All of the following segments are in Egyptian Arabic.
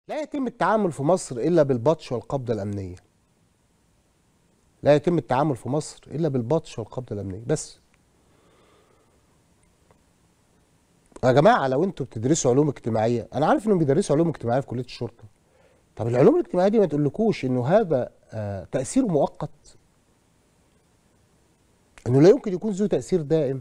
لا يتم التعامل في مصر الا بالبطش والقبضه الامنيه لا يتم التعامل في مصر الا بالبطش والقبضه الامنيه بس يا جماعه لو انتوا بتدرسوا علوم اجتماعيه انا عارف انهم بيدرسوا علوم اجتماعيه في كليه الشرطه طب العلوم الاجتماعيه دي ما تقولكوش انه هذا آه تاثيره مؤقت انه لا يمكن يكون ذو تاثير دائم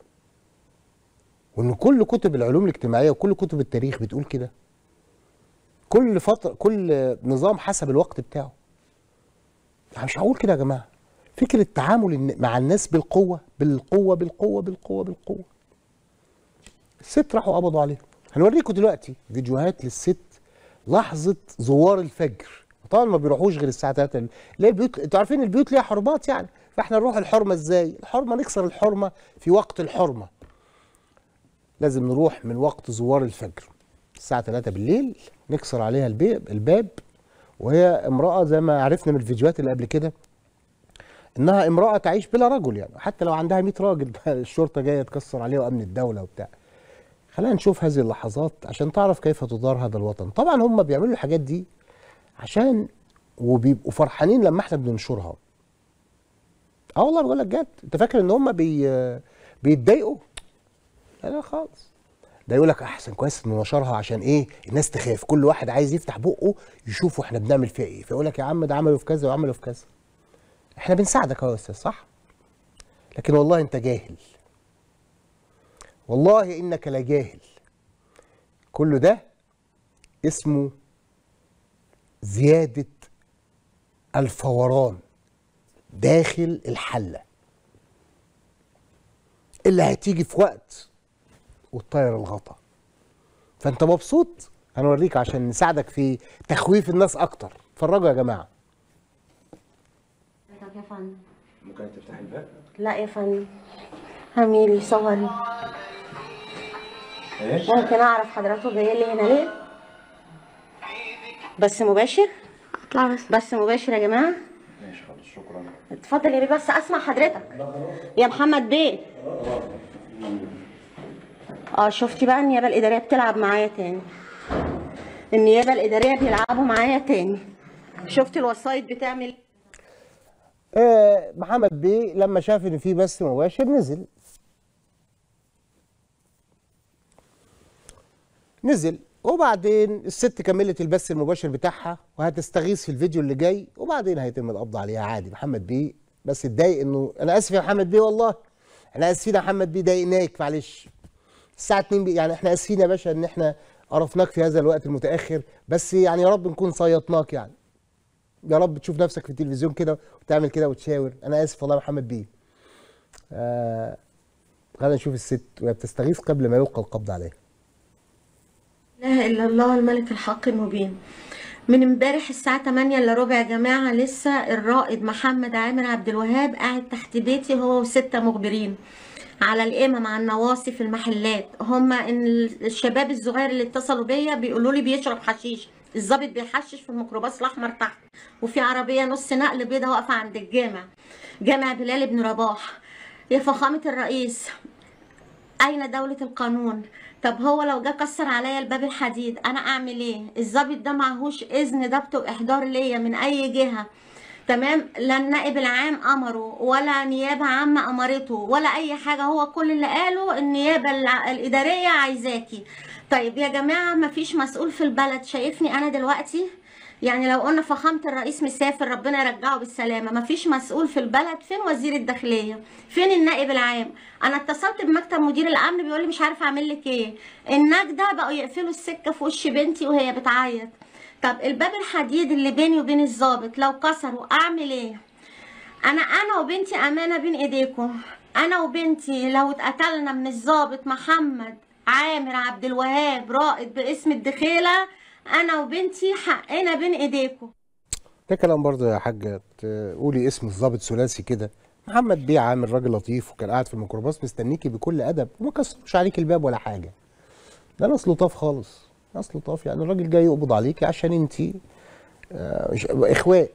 وان كل كتب العلوم الاجتماعيه وكل كتب التاريخ بتقول كده كل فتره كل نظام حسب الوقت بتاعه انا مش هقول كده يا جماعه فكره التعامل الن- مع الناس بالقوه بالقوه بالقوه بالقوه بالقوه الست راحوا قبضوا عليها هنوريكم دلوقتي فيديوهات للست لحظه زوار الفجر طبعا ما بيروحوش غير الساعه 3 ال- ليه البيوت انتوا عارفين البيوت ليها حرمات يعني فاحنا نروح الحرمه ازاي الحرمه نكسر الحرمه في وقت الحرمه لازم نروح من وقت زوار الفجر الساعه 3 بالليل نكسر عليها الباب الباب وهي امراه زي ما عرفنا من الفيديوهات اللي قبل كده انها امراه تعيش بلا رجل يعني حتى لو عندها 100 راجل الشرطه جايه تكسر عليها وامن الدوله وبتاع خلينا نشوف هذه اللحظات عشان تعرف كيف تدار هذا الوطن طبعا هم بيعملوا الحاجات دي عشان وبيبقوا فرحانين لما احنا بننشرها اه والله بقول لك جد انت فاكر ان هم بي بيتضايقوا لا لا خالص ده يقول لك احسن كويس انه نشرها عشان ايه الناس تخاف كل واحد عايز يفتح بقه يشوفوا احنا بنعمل فيها ايه فيقول لك يا عم ده عملوا في كذا وعملوا في كذا احنا بنساعدك اهو يا استاذ صح لكن والله انت جاهل والله انك لجاهل كل ده اسمه زياده الفوران داخل الحله اللي هتيجي في وقت وتطير الغطا فانت مبسوط هنوريك عشان نساعدك في تخويف الناس اكتر اتفرجوا يا جماعه طب يا فندم ممكن تفتحي الباب؟ لا يا فندم هميلي صوري ايش؟ ممكن اعرف حضرته جاي لي هنا ليه بس مباشر اطلع بس بس مباشر يا جماعه ماشي خلاص شكرا اتفضل يا بيه بس اسمع حضرتك يا محمد بيه اه شفتي بقى النيابه الاداريه بتلعب معايا تاني النيابه الاداريه بيلعبوا معايا تاني شفتي الوسايط بتعمل إيه؟ آه محمد بيه لما شاف ان في بث مباشر نزل نزل وبعدين الست كملت البث المباشر بتاعها وهتستغيث في الفيديو اللي جاي وبعدين هيتم القبض عليها عادي محمد بيه بس اتضايق انه انا اسف يا محمد بيه والله احنا اسفين يا محمد بيه ضايقناك معلش الساعه 2 بي يعني احنا اسفين يا باشا ان احنا قرفناك في هذا الوقت المتاخر بس يعني يا رب نكون صيطناك يعني يا رب تشوف نفسك في التلفزيون كده وتعمل كده وتشاور انا اسف والله يا محمد بيه آه خلينا نشوف الست وهي بتستغيث قبل ما يلقى القبض عليها لا اله الا الله الملك الحق المبين من امبارح الساعة 8 الا ربع يا جماعة لسه الرائد محمد عامر عبد الوهاب قاعد تحت بيتي هو وستة مخبرين على القمة مع النواصي في المحلات هما ان الشباب الصغير اللي اتصلوا بيا بيقولوا لي بيشرب حشيش الظابط بيحشش في الميكروباص الاحمر تحت وفي عربية نص نقل بيضة واقفة عند الجامع جامع بلال بن رباح يا فخامة الرئيس اين دولة القانون طب هو لو جه كسر عليا الباب الحديد انا اعمل ايه الضابط ده معهوش اذن ضبط واحضار ليا من اي جهة تمام لا النائب العام امره ولا نيابة عامة امرته ولا اي حاجة هو كل اللي قاله النيابة الع- الادارية عايزاكي طيب يا جماعة مفيش مسؤول في البلد شايفني انا دلوقتي يعني لو قلنا فخامة الرئيس مسافر ربنا يرجعه بالسلامة مفيش مسؤول في البلد فين وزير الداخلية فين النائب العام انا اتصلت بمكتب مدير الامن بيقول لي مش عارف اعمل لك ايه النجدة بقوا يقفلوا السكة في وش بنتي وهي بتعيط طب الباب الحديد اللي بيني وبين الضابط لو كسروا اعمل ايه انا انا وبنتي امانه بين ايديكم انا وبنتي لو اتقتلنا من الضابط محمد عامر عبد الوهاب رائد باسم الدخيله انا وبنتي حقنا بين ايديكم ده كلام برضه يا حاجه تقولي اسم الضابط ثلاثي كده محمد بيه عامل راجل لطيف وكان قاعد في الميكروباص مستنيكي بكل ادب وما كسروش عليك الباب ولا حاجه ده ناس لطاف خالص ناس لطاف يعني الراجل جاي يقبض عليكي عشان انت آه مش- اخوان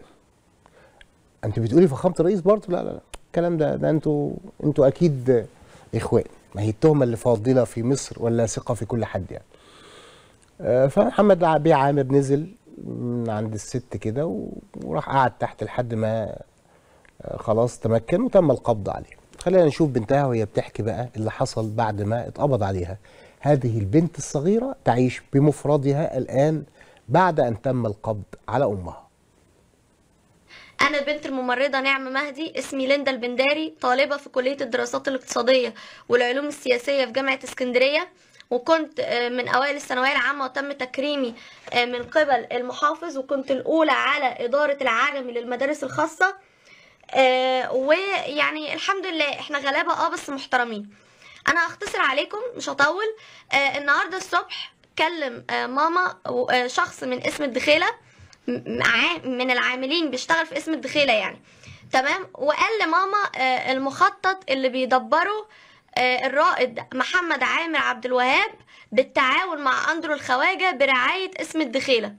انت بتقولي فخامه الرئيس برضه لا لا لا الكلام ده ده انتوا انتوا اكيد اخوان ما هي التهمه اللي فاضله في مصر ولا ثقه في كل حد يعني آه، فمحمد بيه عامر نزل من عند الست كده و- وراح قعد تحت لحد ما آه، خلاص تمكن وتم القبض عليه خلينا نشوف بنتها وهي بتحكي بقى اللي حصل بعد ما اتقبض عليها هذه البنت الصغيرة تعيش بمفردها الآن بعد أن تم القبض على أمها أنا بنت الممرضة نعمة مهدي اسمي ليندا البنداري طالبة في كلية الدراسات الاقتصادية والعلوم السياسية في جامعة اسكندرية وكنت آه، من أوائل الثانوية العامة وتم تكريمي آه، من قبل المحافظ وكنت الأولى على إدارة العجمي للمدارس الخاصة آه، ويعني الحمد لله احنا غلابة اه بس محترمين انا هختصر عليكم مش هطول آه النهارده الصبح كلم آه ماما و- آه شخص من اسم الدخيله م- مع- من العاملين بيشتغل في اسم الدخيله يعني تمام وقال لماما آه المخطط اللي بيدبره آه الرائد محمد عامر عبد الوهاب بالتعاون مع اندرو الخواجه برعايه اسم الدخيله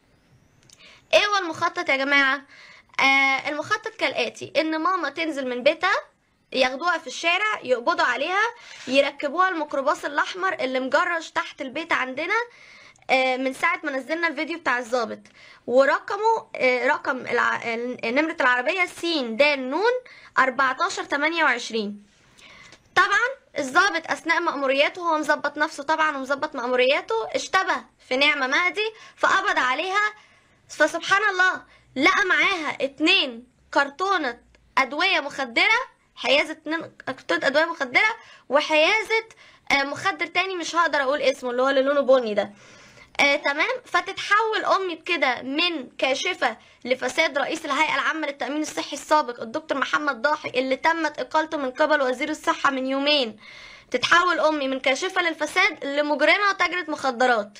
ايه هو المخطط يا جماعه آه المخطط كالاتي ان ماما تنزل من بيتها ياخدوها في الشارع يقبضوا عليها يركبوها الميكروباص الاحمر اللي مجرش تحت البيت عندنا آه، من ساعة ما نزلنا الفيديو بتاع الظابط ورقمه آه، رقم الع... ال- نمرة العربية س د نون 14 28 طبعا الضابط اثناء مأمورياته هو مظبط نفسه طبعا ومظبط مأمورياته اشتبه في نعمة مهدي فقبض عليها فسبحان الله لقى معاها اتنين كرتونة أدوية مخدرة حيازة اتنين كرتونة أدوية مخدرة وحيازة آه، مخدر تاني مش هقدر أقول اسمه اللي هو اللي لونه بني ده آه، تمام فتتحول امي بكده من كاشفه لفساد رئيس الهيئه العامه للتامين الصحي السابق الدكتور محمد ضاحي اللي تمت اقالته من قبل وزير الصحه من يومين تتحول امي من كاشفه للفساد لمجرمه وتاجره مخدرات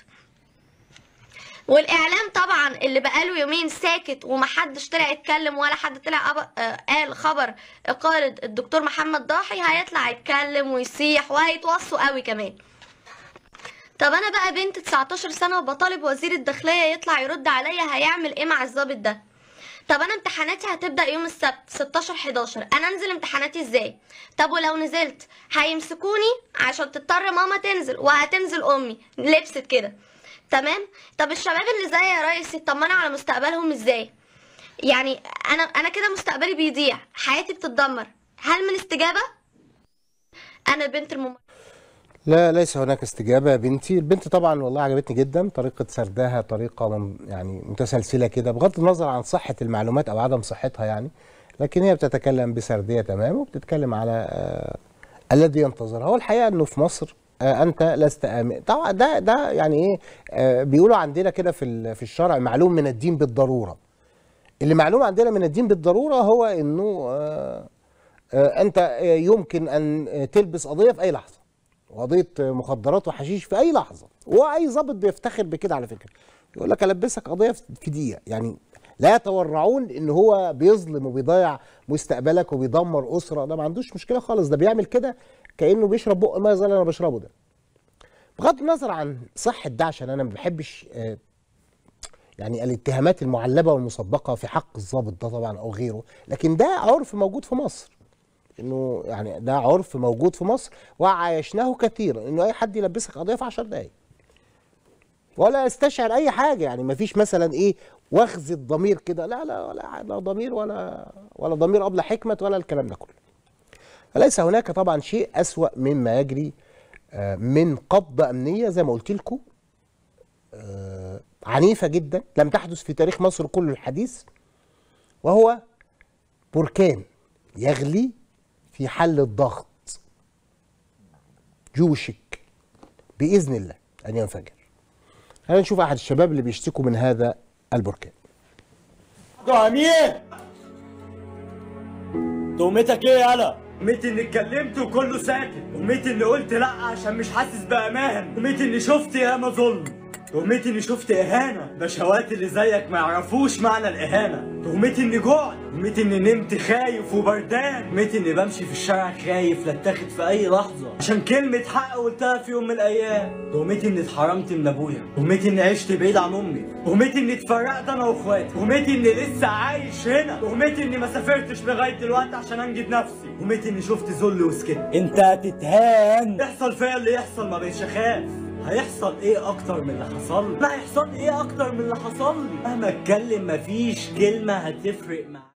والاعلام طبعا اللي بقاله يومين ساكت ومحدش طلع يتكلم ولا حد طلع أب... آه، قال خبر اقاله الدكتور محمد ضاحي هيطلع يتكلم ويصيح وهيتوصوا قوي كمان طب انا بقى بنت 19 سنه وبطالب وزير الداخليه يطلع يرد عليا هيعمل ايه مع الضابط ده طب انا امتحاناتي هتبدا يوم السبت 16 11 انا انزل امتحاناتي ازاي طب ولو نزلت هيمسكوني عشان تضطر ماما تنزل وهتنزل امي لبست كده تمام طب الشباب اللي زي يا ريس يطمنوا على مستقبلهم ازاي يعني انا انا كده مستقبلي بيضيع حياتي بتتدمر هل من استجابه انا بنت المم... لا ليس هناك استجابة يا بنتي البنت طبعا والله عجبتني جدا طريقة سردها طريقة من يعني متسلسلة كده بغض النظر عن صحة المعلومات أو عدم صحتها يعني لكن هي بتتكلم بسردية تمام وبتتكلم على آه الذي ينتظرها والحقيقة أنه في مصر آه أنت لست آمن طبعا ده ده يعني إيه آه بيقولوا عندنا كده في ال- في الشرع معلوم من الدين بالضرورة اللي معلوم عندنا من الدين بالضرورة هو أنه آه آه أنت آه، يمكن أن آه، تلبس قضية في أي لحظة قضيه مخدرات وحشيش في اي لحظه واي ضابط بيفتخر بكده على فكره يقول لك البسك قضيه في دقيقه يعني لا يتورعون ان هو بيظلم وبيضيع مستقبلك وبيدمر اسره ده ما عندوش مشكله خالص ده بيعمل كده كانه بيشرب بق الميه زي اللي انا بشربه ده بغض النظر عن صحه ده عشان انا ما بحبش آه، يعني الاتهامات المعلبه والمسبقه في حق الضابط ده طبعا او غيره لكن ده عرف موجود في مصر انه يعني ده عرف موجود في مصر وعايشناه كثيرا انه اي حد يلبسك قضيه في 10 دقائق ولا يستشعر اي حاجه يعني ما فيش مثلا ايه وخز الضمير كده لا لا ولا لا ضمير ولا ولا ضمير قبل حكمه ولا الكلام ده كله فليس هناك طبعا شيء اسوا مما يجري آه، من قبضه امنيه زي ما قلت لكم آه، عنيفه جدا لم تحدث في تاريخ مصر كله الحديث وهو بركان يغلي في حل الضغط يوشك باذن الله ان ينفجر خلينا نشوف احد الشباب اللي بيشتكوا من هذا البركان يا امير تهمتك ايه يالا ميت اني اتكلمت وكله ساكت وميت اني قلت لا عشان مش حاسس بامان وميت اني شفت ياما ظلم تهمتي اني شفت اهانة بشوات اللي زيك ما يعرفوش معنى الاهانة تهمتي اني جوعت تهمتي اني نمت خايف وبردان تهمتي اني بمشي في الشارع خايف لا اتاخد في اي لحظة عشان كلمة حق قلتها في يوم من الايام تهمتي اني اتحرمت من ابويا تهمتي اني عشت بعيد عن امي تهمتي اني اتفرقت انا واخواتي تهمتي اني لسه عايش هنا تهمتي اني ما سافرتش لغاية دلوقتي عشان انجد نفسي تهمتي اني شفت ذل وسكت انت هتتهان يحصل فيا اللي يحصل ما بقتش اخاف هيحصل ايه اكتر من اللي حصل لي؟ ما هيحصل لي ايه اكتر من اللي حصل لي مهما اتكلم مفيش كلمه هتفرق معايا